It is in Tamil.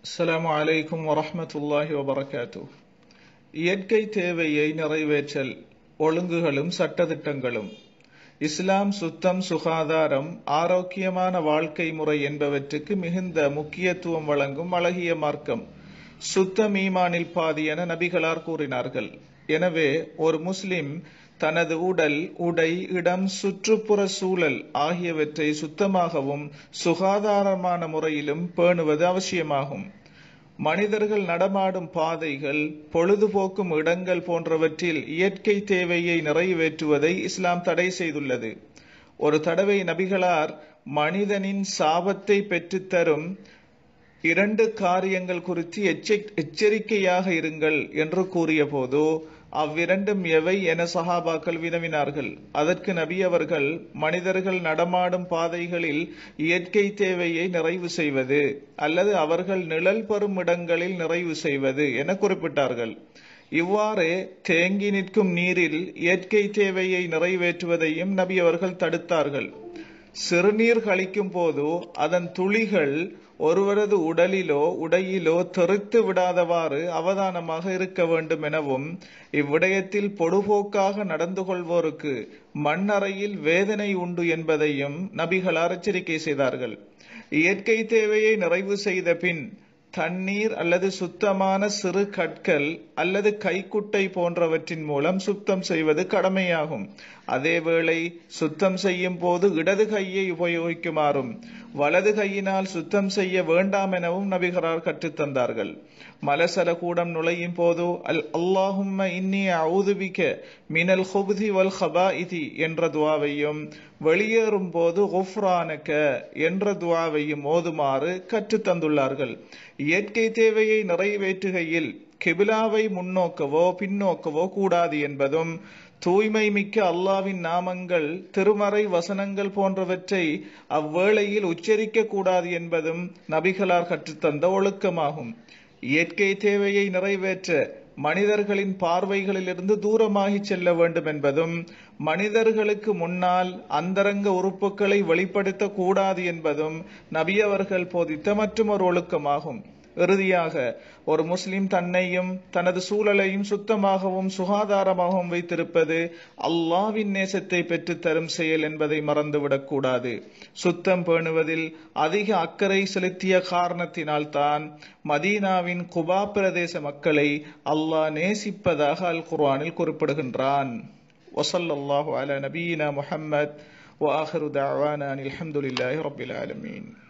அஸ்ஸலாமு அலைக்கும் வரஹ்மத்துல்லாஹி வபரகாத்து இயற்கை தேவையை நிறைவேற்றல் ஒழுங்குகளும் சட்டதிட்டங்களும் இஸ்லாம் சுத்தம் சுகாதாரம் ஆரோக்கியமான வாழ்க்கை முறை என்பவற்றுக்கு மிகுந்த முக்கியத்துவம் வழங்கும் அழகிய மார்க்கம் சுத்தம் ஈமானில் பாதி என நபிகளார் கூறினார்கள் எனவே ஒரு முஸ்லிம் தனது உடல் உடை இடம் சுற்றுப்புற சூழல் ஆகியவற்றை சுத்தமாகவும் சுகாதாரமான முறையிலும் பேணுவது அவசியமாகும் மனிதர்கள் நடமாடும் பாதைகள் பொழுதுபோக்கும் இடங்கள் போன்றவற்றில் இயற்கை தேவையை நிறைவேற்றுவதை இஸ்லாம் தடை செய்துள்ளது ஒரு தடவை நபிகளார் மனிதனின் சாபத்தை பெற்றுத்தரும் இரண்டு காரியங்கள் குறித்து எச்சரிக்கையாக இருங்கள் என்று கூறிய போது அவ்விரண்டும் எவை என சஹாபாக்கள் வினவினார்கள் அதற்கு நபி அவர்கள் மனிதர்கள் நடமாடும் பாதைகளில் இயற்கை தேவையை நிறைவு செய்வது அல்லது அவர்கள் நிழல் பெறும் இடங்களில் நிறைவு செய்வது என குறிப்பிட்டார்கள் இவ்வாறு தேங்கி நிற்கும் நீரில் இயற்கை தேவையை நிறைவேற்றுவதையும் நபி அவர்கள் தடுத்தார்கள் சிறுநீர் கழிக்கும் போது அதன் துளிகள் ஒருவரது உடலிலோ உடையிலோ தெறித்து விடாதவாறு அவதானமாக இருக்க வேண்டும் எனவும் இவ்விடயத்தில் பொடுபோக்காக நடந்து கொள்வோருக்கு மண்ணறையில் வேதனை உண்டு என்பதையும் நபிகளார் எச்சரிக்கை செய்தார்கள் இயற்கை தேவையை நிறைவு செய்த பின் தண்ணீர் அல்லது சுத்தமான சிறு கற்கள் அல்லது கைக்குட்டை போன்றவற்றின் மூலம் சுத்தம் செய்வது கடமையாகும் அதேவேளை சுத்தம் செய்யும் போது இடது கையை உபயோகிக்குமாறும் வலது கையினால் சுத்தம் செய்ய வேண்டாம் எனவும் நபிகரார் கற்றுத்தந்தார்கள் மலசல கூடம் நுழையும் போது அல் அல்லாஹும்ம இன்னி அவுதுபிக்க மினல் ஹுப்தி வல் ஹபாஇதி என்ற துவாவையும் வெளியேறும் போது குஃப்ரானக்க என்ற துவாவையும் ஓதுமாறு கற்றுத்தந்துள்ளார்கள் இயற்கை தேவையை நிறைவேற்றுகையில் கிபிலாவை முன்னோக்கவோ பின்னோக்கவோ கூடாது என்பதும் தூய்மை மிக்க அல்லாவின் நாமங்கள் திருமறை வசனங்கள் போன்றவற்றை அவ்வேளையில் உச்சரிக்க கூடாது என்பதும் நபிகளார் கற்றுத்தந்த ஒழுக்கமாகும் இயற்கை தேவையை நிறைவேற்ற மனிதர்களின் பார்வைகளிலிருந்து தூரமாகி செல்ல வேண்டும் என்பதும் மனிதர்களுக்கு முன்னால் அந்தரங்க உறுப்புகளை வெளிப்படுத்த கூடாது என்பதும் நபி அவர்கள் போதித்த மற்றும் ஒரு ஒழுக்கமாகும் இறுதியாக ஒரு முஸ்லிம் தன்னையும் தனது சூழலையும் சுத்தமாகவும் சுகாதாரமாகவும் வைத்திருப்பது அல்லாவின் நேசத்தை பெற்று தரும் செயல் என்பதை மறந்துவிடக் கூடாது சுத்தம் பேணுவதில் அதிக அக்கறை செலுத்திய காரணத்தினால் தான் மதீனாவின் குபா பிரதேச மக்களை அல்லாஹ் நேசிப்பதாக அல் குர்ஆனில் குறிப்பிடுகின்றான் وصلى الله على نبينا محمد وآخر دعوانا أن الحمد لله رب العالمين